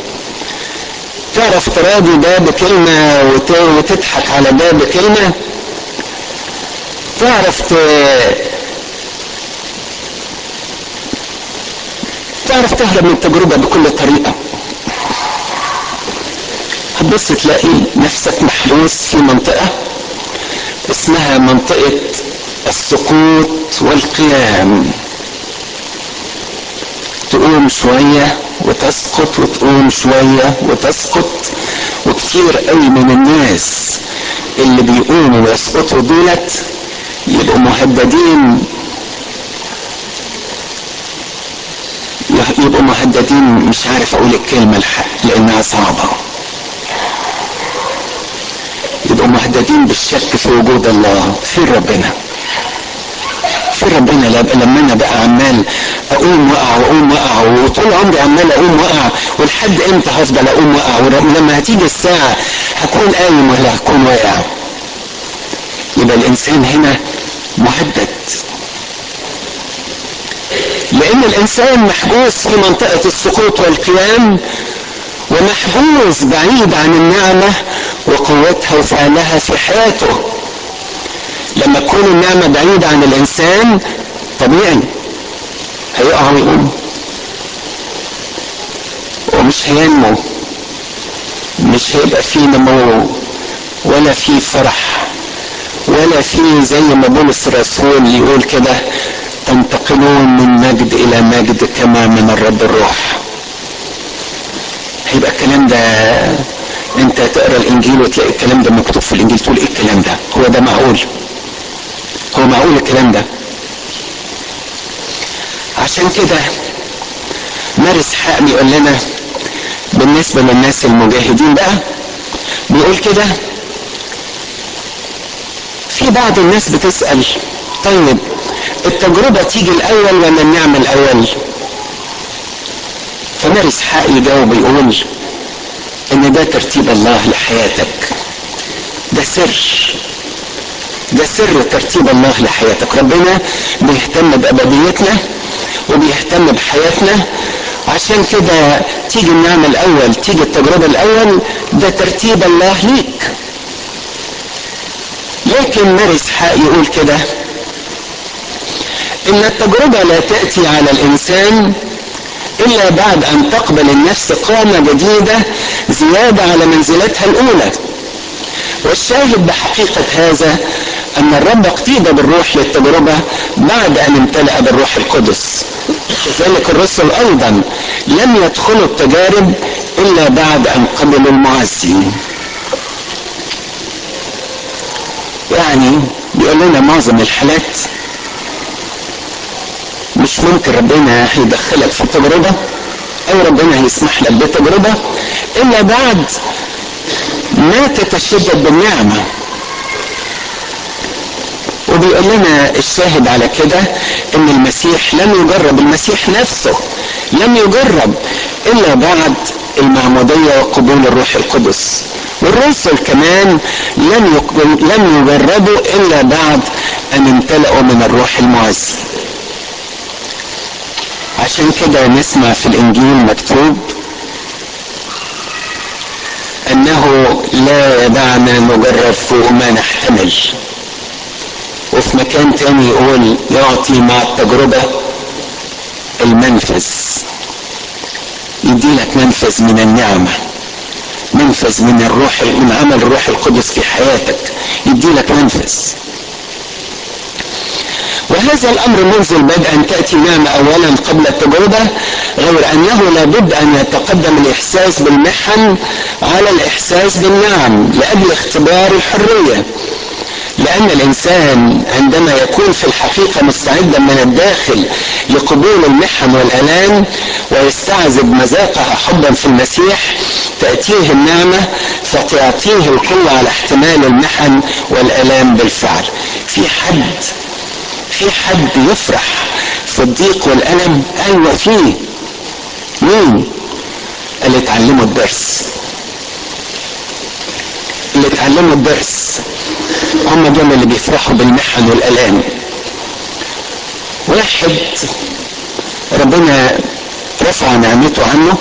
تعرف تراضي ده بكلمة وتضحك على ده بكلمة تعرف ت... تعرف تهرب من التجربة بكل طريقة هتبص تلاقي نفسك محبوس في منطقة اسمها منطقة السقوط والقيام تقوم شوية وتسقط وتقوم شوية وتسقط وكتير قوي من الناس اللي بيقوموا ويسقطوا دولت يبقوا مهددين يبقوا مهددين مش عارف اقول الكلمة الحق لانها صعبة يبقوا مهددين بالشك في وجود الله في ربنا في ربنا لما انا بقى عمال اقوم واقع واقوم واقع وطول عمري عمال اقوم واقع ولحد امتى هفضل اقوم واقع ولما هتيجي الساعه هكون قايم ولا هكون واقع يبقى الانسان هنا مهدد لان الانسان محبوس في منطقه السقوط والقيام ومحبوس بعيد عن النعمه وقوتها وفعلها في حياته لما تكون النعمة بعيدة عن الإنسان طبيعي هيقع ويقوم ومش هينمو مش هيبقى فيه نمو ولا في فرح ولا في زي ما بولس الرسول يقول كده تنتقلون من مجد الى مجد كما من الرب الروح هيبقى الكلام ده انت تقرا الانجيل وتلاقي الكلام ده مكتوب في الانجيل تقول ايه الكلام ده هو ده معقول هو معقول الكلام ده عشان كده مارس حق بيقول لنا بالنسبه للناس المجاهدين بقى بيقول كده في بعض الناس بتسال طيب التجربه تيجي الاول ولا النعمه الاول فمارس حق يجاوب يقول ان ده ترتيب الله لحياتك ده سر ده سر ترتيب الله لحياتك ربنا بيهتم بأبديتنا وبيهتم بحياتنا عشان كده تيجي النعمة الأول تيجي التجربة الأول ده ترتيب الله ليك لكن مارس حق يقول كده إن التجربة لا تأتي على الإنسان إلا بعد أن تقبل النفس قامة جديدة زيادة على منزلتها الأولى والشاهد بحقيقة هذا أن الرب اقتيد بالروح للتجربة بعد أن امتلأ بالروح القدس كذلك الرسل أيضا لم يدخلوا التجارب إلا بعد أن قبلوا المعزي يعني بيقول لنا معظم الحالات مش ممكن ربنا هيدخلك في التجربة أو ربنا هيسمح لك بتجربة إلا بعد ما تتشدد بالنعمة وبيقول لنا الشاهد على كده ان المسيح لم يجرب المسيح نفسه لم يجرب الا بعد المعمودية وقبول الروح القدس والرسل كمان لم لم يجربوا الا بعد ان امتلأوا من الروح المعزي عشان كده نسمع في الانجيل مكتوب انه لا يدعنا نجرب فوق ما نحتمل وفي مكان تاني يقول يعطي مع التجربة المنفذ يدي لك منفذ من النعمة منفذ من الروح من عمل الروح القدس في حياتك يدي لك منفذ وهذا الامر منذ البدء ان تاتي نعمه اولا قبل التجربه غير انه لابد ان يتقدم الاحساس بالمحن على الاحساس بالنعم لاجل اختبار الحريه لأن الإنسان عندما يكون في الحقيقة مستعدا من الداخل لقبول المحن والآلام ويستعذب مذاقها حبا في المسيح تأتيه النعمة فتعطيه القوة على احتمال المحن والآلام بالفعل في حد في حد يفرح في الضيق والألم أيوة فيه مين اللي اتعلموا الدرس اللي اتعلموا الدرس هم دول اللي بيفرحوا بالمحن والالام واحد ربنا رفع نعمته عنه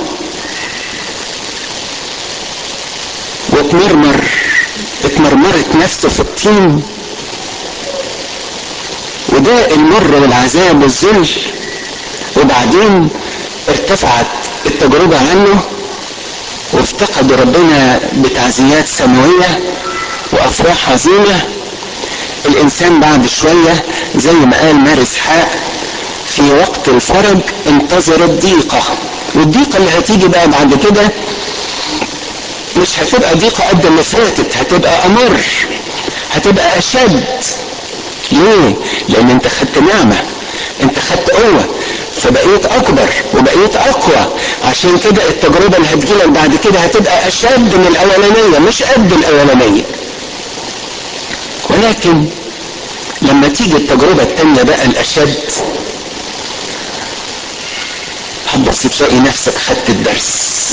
واتمرمر اتمرمرت نفسه في الطين وده المر والعذاب والذل وبعدين ارتفعت التجربة عنه وافتقد ربنا بتعزيات سماوية وافراح عظيمة الانسان بعد شوية زي ما قال مارس حق في وقت الفرج انتظر الضيقة والضيقة اللي هتيجي بقى بعد كده مش هتبقى ضيقة قد اللي فاتت هتبقى امر هتبقى اشد ليه؟ لان انت خدت نعمة انت خدت قوة فبقيت اكبر وبقيت اقوى عشان كده التجربة اللي هتجيلك بعد كده هتبقى اشد من الاولانية مش قد الاولانية ولكن لما تيجي التجربة التانية بقى الاشد هتبص تلاقي نفسك خدت الدرس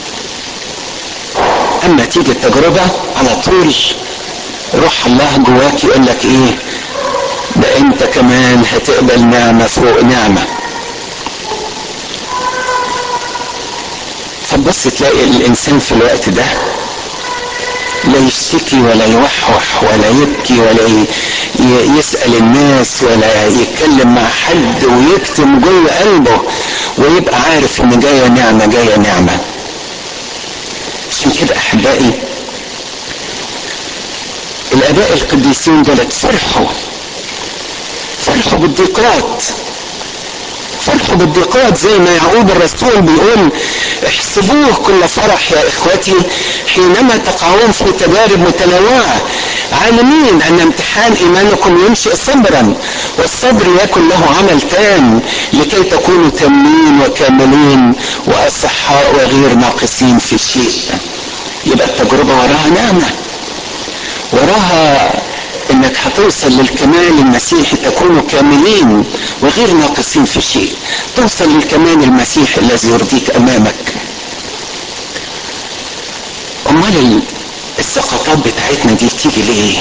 اما تيجي التجربة على طول روح الله جواك يقول لك ايه ده انت كمان هتقبل نعمة فوق نعمة فتبص تلاقي الانسان في الوقت ده لا يشتكي ولا يوحوح ولا يبكي ولا يسأل الناس ولا يتكلم مع حد ويكتم جوه قلبه ويبقى عارف ان جاية نعمة جاية نعمة عشان كده احبائي الاباء القديسين دولت فرحوا فرحوا بالضيقات فرحوا بالضيقات زي ما يعقوب الرسول بيقول احسبوه كل فرح يا اخوتي حينما تقعون في تجارب متنوعه عالمين ان امتحان ايمانكم ينشئ صبرا والصبر يكن له عمل تام لكي تكونوا تامين وكاملين واصحاء وغير ناقصين في شيء يبقى التجربه وراها نعمه وراها انك هتوصل للكمال المسيحي تكونوا كاملين وغير ناقصين في شيء توصل للكمال المسيحي الذي يرضيك امامك امال السقطات بتاعتنا دي بتيجي ليه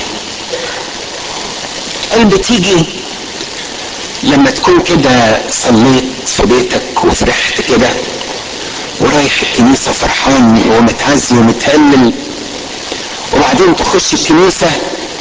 قال بتيجي لما تكون كده صليت في بيتك وفرحت كده ورايح الكنيسة فرحان ومتعزي ومتهلل وبعدين تخش الكنيسة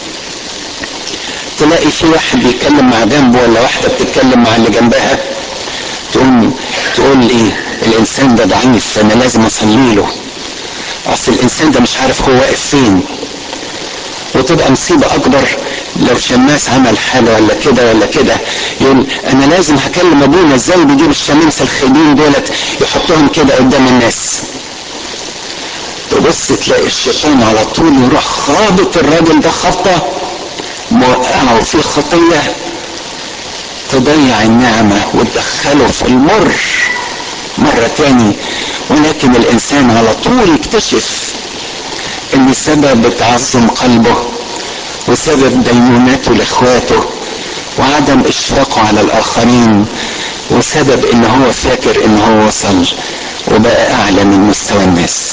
تلاقي في واحد بيتكلم مع جنبه ولا واحدة بتتكلم مع اللي جنبها تقوم تقول ايه الانسان ده ضعيف فانا لازم اصلي له اصل الانسان ده مش عارف هو واقف فين وتبقى مصيبة اكبر لو شماس عمل حاجة ولا كده ولا كده يقول انا لازم هكلم ابونا ازاي بيجيب الشمامسة الخايبين دولت يحطهم كده قدام الناس تبص تلاقي الشيطان على طول يروح خابط الراجل ده خبطه موقعه في خطية تضيع النعمة وتدخله في المر مرة تاني ولكن الإنسان على طول يكتشف إن سبب تعظم قلبه وسبب دينونته لإخواته وعدم إشفاقه على الآخرين وسبب إن هو فاكر إن هو وصل وبقى أعلى من مستوى الناس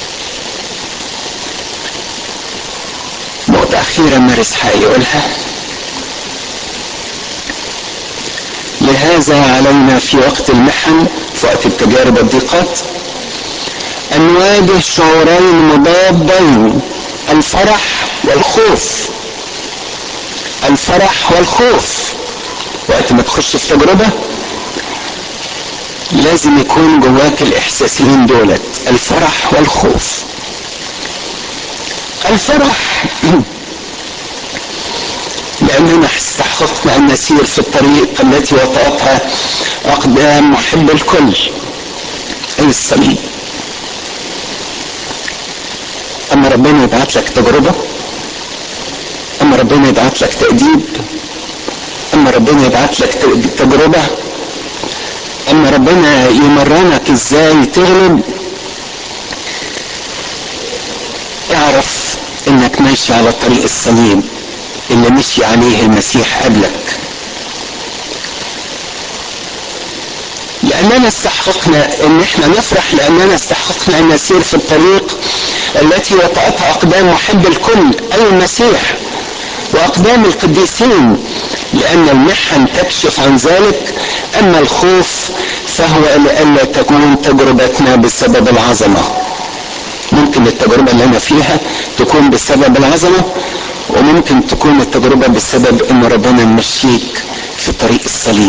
نقطة أخيرة مارس حق يقولها لهذا علينا في وقت المحن في وقت التجارب والضيقات أن نواجه شعورين مضادين الفرح والخوف الفرح والخوف وقت ما تخش في تجربة لازم يكون جواك الإحساسين دولت الفرح والخوف الفرح لأننا استحققنا أن نسير في الطريق التي وطأتها أقدام محب الكل أي الصليب أما ربنا يبعت لك تجربة أما ربنا يبعت لك تأديب أما ربنا يبعت لك تجربة أما ربنا يمرنك إزاي تغلب اعرف انك ماشي على طريق الصليب اللي مشي عليه المسيح قبلك لاننا استحققنا ان احنا نفرح لاننا استحققنا ان نسير في الطريق التي وطأتها اقدام محب الكل اي المسيح واقدام القديسين لان المحن تكشف عن ذلك اما الخوف فهو لئلا تكون تجربتنا بسبب العظمه ممكن التجربة اللي أنا فيها تكون بسبب العظمة وممكن تكون التجربة بسبب إن ربنا ممشيك في طريق الصليب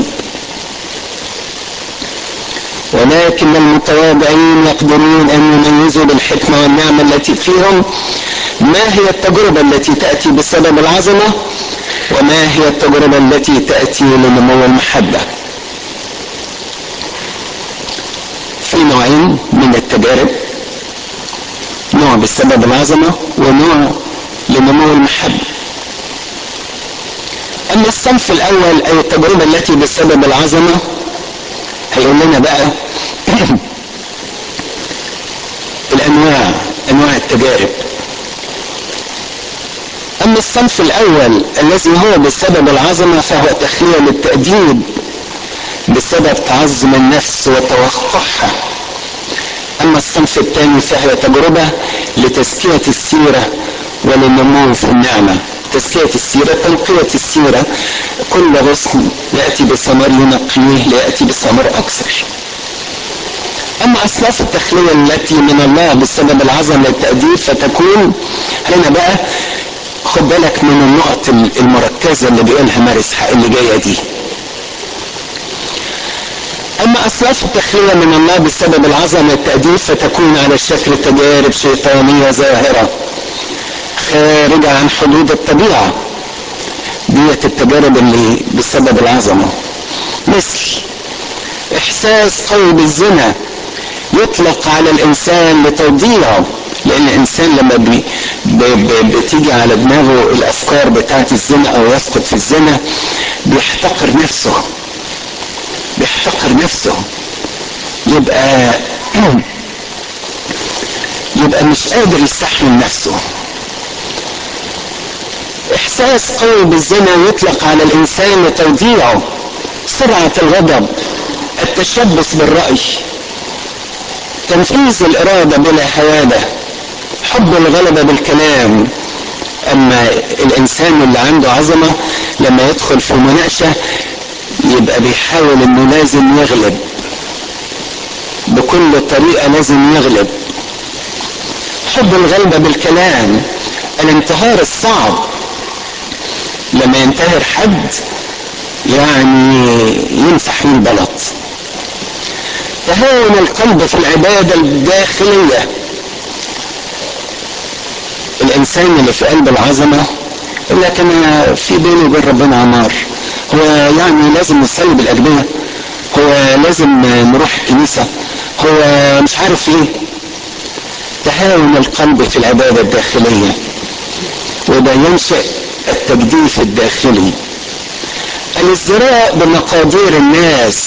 ولكن المتواضعين يقدرون أن يميزوا بالحكمة والنعمة التي فيهم ما هي التجربة التي تأتي بسبب العظمة وما هي التجربة التي تأتي لنمو المحبة في نوعين من التجارب نوع بسبب العظمة ونوع لنمو المحبة أما الصنف الأول أي التجربة التي بسبب العظمة هيقول لنا بقى الأنواع أنواع التجارب أما الصنف الأول الذي هو بسبب العظمة فهو تخلية للتأديب بسبب تعظم النفس وتوقعها أما الصنف الثاني فهي تجربة لتزكية السيرة وللنمو في النعمة تزكية السيرة تنقية السيرة كل غصن يأتي بثمر ينقيه ليأتي بثمر أكثر أما أصناف التخلية التي من الله بسبب العظم للتأديب فتكون هنا بقى خد بالك من النقط المركزة اللي بيقولها مارس حق اللي جاية دي أما أصناف التخلية من الله بسبب العظمة التأديب فتكون على شكل تجارب شيطانية ظاهرة خارجة عن حدود الطبيعة ديت التجارب اللي بسبب العظمة مثل احساس قوي بالزنا يطلق على الانسان لتوضيعه لان الانسان لما بي بي بتيجي على دماغه الافكار بتاعت الزنا او يسقط في الزنا بيحتقر نفسه بيحتقر نفسه يبقى يبقى مش قادر يستحمل نفسه احساس قوي بالزنا يطلق على الانسان لتوضيعه سرعة الغضب التشبث بالرأي تنفيذ الإرادة بلا هوادة حب الغلبة بالكلام أما الإنسان اللي عنده عظمة لما يدخل في مناقشة يبقى بيحاول إنه لازم يغلب بكل طريقة لازم يغلب حب الغلبة بالكلام الانتهار الصعب لما ينتهر حد يعني يمسح من البلط تهاون القلب في العبادة الداخلية الإنسان اللي في قلب العظمة يقول لك أنا في بيني وبين ربنا عمار هو يعني لازم نصلي بالأجبية هو لازم نروح الكنيسة هو مش عارف ايه تهاون القلب في العبادة الداخلية وده ينشئ التجديف الداخلي الازدراء بمقادير الناس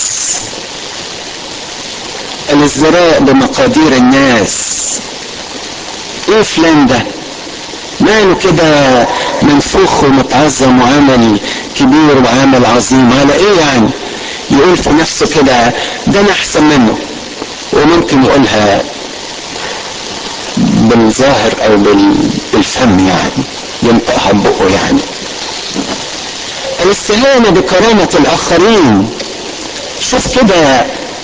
الازدراء بمقادير الناس ايه فلان ده ماله كده منفوخ ومتعظم وعمل كبير وعمل عظيم على ايه يعني يقول في نفسه كده ده انا احسن منه وممكن يقولها بالظاهر او بالفم يعني ينطقها بقه يعني الاستهانة بكرامة الآخرين شوف كده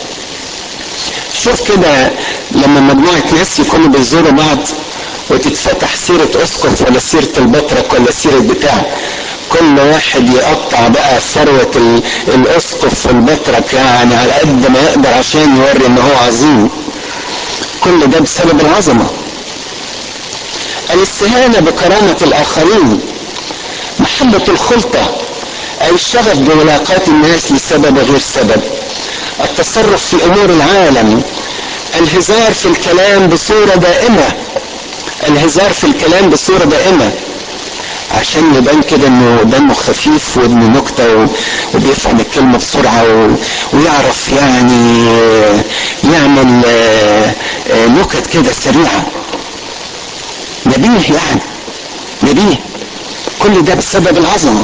شوف كده لما مجموعة ناس يكونوا بيزوروا بعض وتتفتح سيرة أسقف ولا سيرة البطرك ولا سيرة بتاع كل واحد يقطع بقى ثروة الأسقف والبطرك يعني على قد ما يقدر عشان يوري إن هو عظيم كل ده بسبب العظمة الاستهانة بكرامة الآخرين محبة الخلطة أي الشغف بملاقاة الناس لسبب غير سبب التصرف في أمور العالم الهزار في الكلام بصورة دائمة الهزار في الكلام بصورة دائمة عشان يبان كده انه دمه خفيف وابن نكتة وبيفهم الكلمة بسرعة ويعرف يعني يعمل نكت كده سريعة نبيه يعني نبيه كل ده بسبب العظمه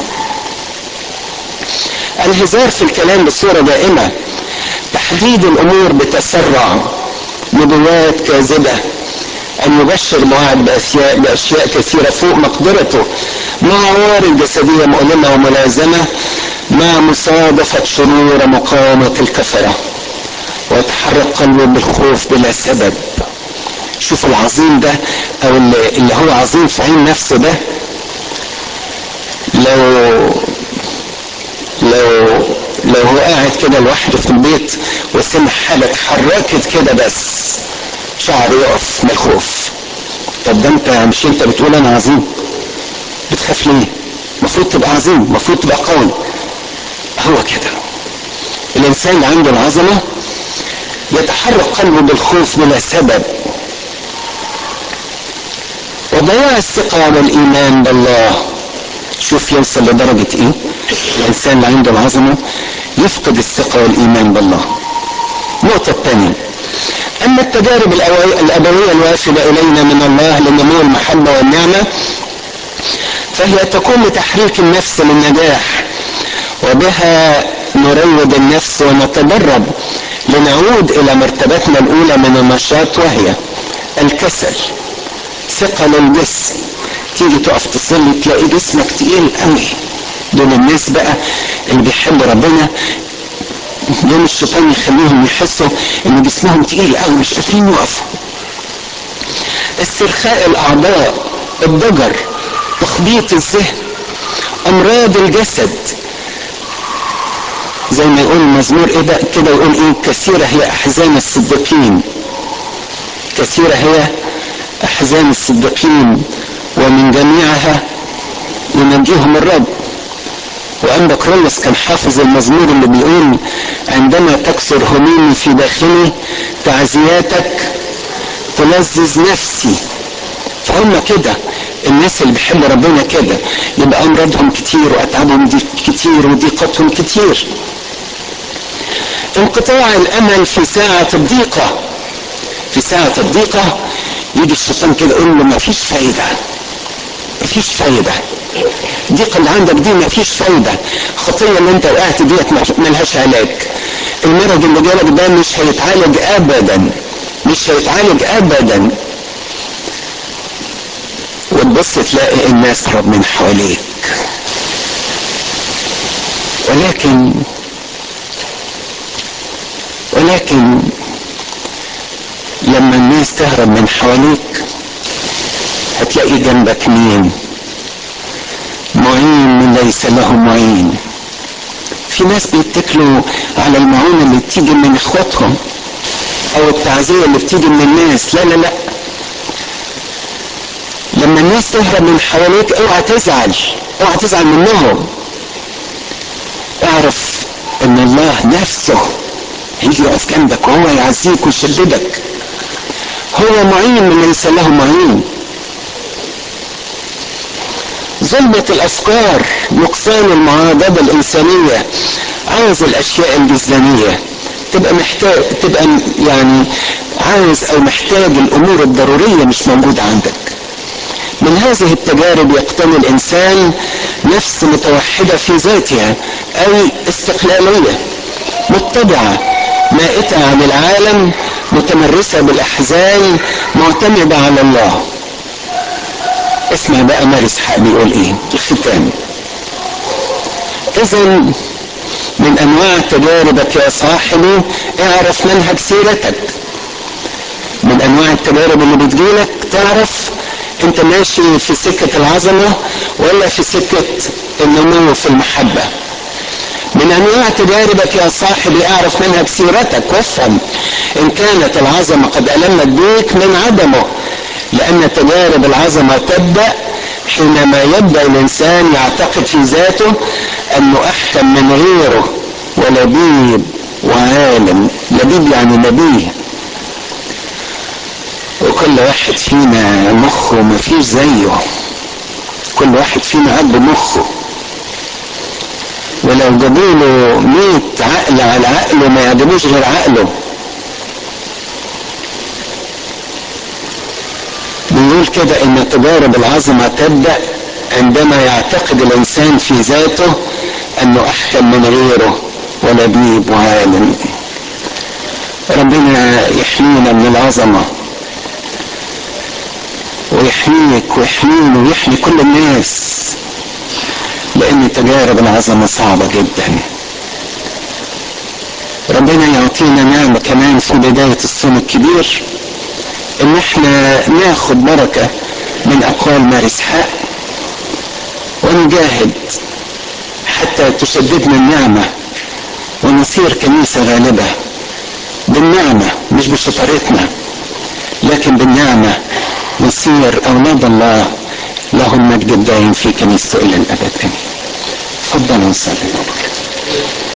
الهزار في الكلام بصورة دائمة تحديد الأمور بتسرع نبوات كاذبة أن يبشر موعد بأشياء, بأشياء كثيرة فوق مقدرته مع عوارض جسدية مؤلمة وملازمة مع مصادفة شرور مقاومة الكفرة ويتحرك قلبه بالخوف بلا سبب شوف العظيم ده أو اللي هو عظيم في عين نفسه ده لو لو لو هو قاعد كده لوحده في البيت وسمع حاجه اتحركت كده بس شعره يقف من الخوف طب ده انت مش انت بتقول انا عظيم بتخاف ليه المفروض تبقى عظيم المفروض تبقى قوي هو كده الانسان اللي عنده العظمه يتحرك قلبه بالخوف بلا سبب وضياع الثقه والايمان بالله شوف يوصل لدرجة ايه الانسان اللي عنده العظمة يفقد الثقة والايمان بالله النقطة الثانية اما التجارب الابوية الوافدة الينا من الله لنمو المحبة والنعمة فهي تكون لتحريك النفس للنجاح وبها نروض النفس ونتدرب لنعود الى مرتبتنا الاولى من النشاط وهي الكسل ثقل الجسم تيجي تقف تصلي تلاقي جسمك تقيل قوي دول الناس بقى اللي بيحبوا ربنا دول الشيطان يخليهم يحسوا ان جسمهم تقيل قوي مش قادرين يقفوا استرخاء الاعضاء الضجر تخبيط الذهن امراض الجسد زي ما يقول المزمور ايه بقى كده يقول ايه كثيره هي احزان الصديقين كثيره هي احزان الصديقين ومن جميعها ينجيهم الرب وأنبا كرولس كان حافظ المزمور اللي بيقول عندما تكسر همومي في داخلي تعزياتك تلذذ نفسي فهم كده الناس اللي بيحبوا ربنا كده يبقى امراضهم كتير واتعابهم دي كتير وضيقتهم كتير انقطاع الامل في ساعة الضيقة في ساعة الضيقة يجي الشيطان كده يقول له مفيش فايدة مفيش فايدة الضيقة اللي عندك دي مفيش فايدة الخطية اللي انت وقعت ديت ملهاش علاج المرض اللي جالك ده مش هيتعالج ابدا مش هيتعالج ابدا وتبص تلاقي الناس تهرب من حواليك ولكن ولكن لما الناس تهرب من حواليك هتلاقي جنبك مين معين من ليس له معين في ناس بيتكلوا على المعونة اللي بتيجي من اخواتهم او التعزية اللي بتيجي من الناس لا لا لا لما الناس تهرب من حواليك اوعى تزعل اوعى تزعل منهم اعرف ان الله نفسه هيجي يقف جنبك وهو يعزيك ويشددك هو معين من ليس له معين ظلمة الأفكار نقصان المعاضدة الإنسانية عاوز الأشياء الجزدانية تبقى محتاج تبقى يعني عاوز أو محتاج الأمور الضرورية مش موجودة عندك من هذه التجارب يقتني الإنسان نفس متوحدة في ذاتها أي استقلالية متبعة مائتة عن العالم متمرسة بالأحزان معتمدة على الله اسمع بقى ماري اسحاق بيقول ايه الختام اذا من انواع تجاربك يا صاحبي اعرف منهج سيرتك من انواع التجارب اللي بتجيلك تعرف انت ماشي في سكة العظمة ولا في سكة النمو في المحبة من انواع تجاربك يا صاحبي اعرف منهج سيرتك وافهم ان كانت العظمة قد المت بيك من عدمه لأن تجارب العظمة تبدأ حينما يبدأ الإنسان يعتقد في ذاته أنه أحكم من غيره ولبيب وعالم لبيب يعني نبيه وكل واحد فينا مخه مفيش زيه كل واحد فينا عنده مخه ولو جابوا له 100 عقل على عقله ما يعجبوش غير عقله بيقول كده ان تجارب العظمة تبدأ عندما يعتقد الانسان في ذاته انه احكم من غيره ولبيب وعالم ربنا يحمينا من العظمة ويحميك ويحميني ويحمي كل الناس لان تجارب العظمة صعبة جدا ربنا يعطينا نعمة كمان في بداية الصوم الكبير ان احنا ناخد بركة من اقوال ماري اسحاق ونجاهد حتى تشددنا النعمة ونصير كنيسة غالبة بالنعمة مش بشطارتنا لكن بالنعمة نصير اولاد الله له المجد الدائم في كنيسته الى الابد امين تفضلوا نصلي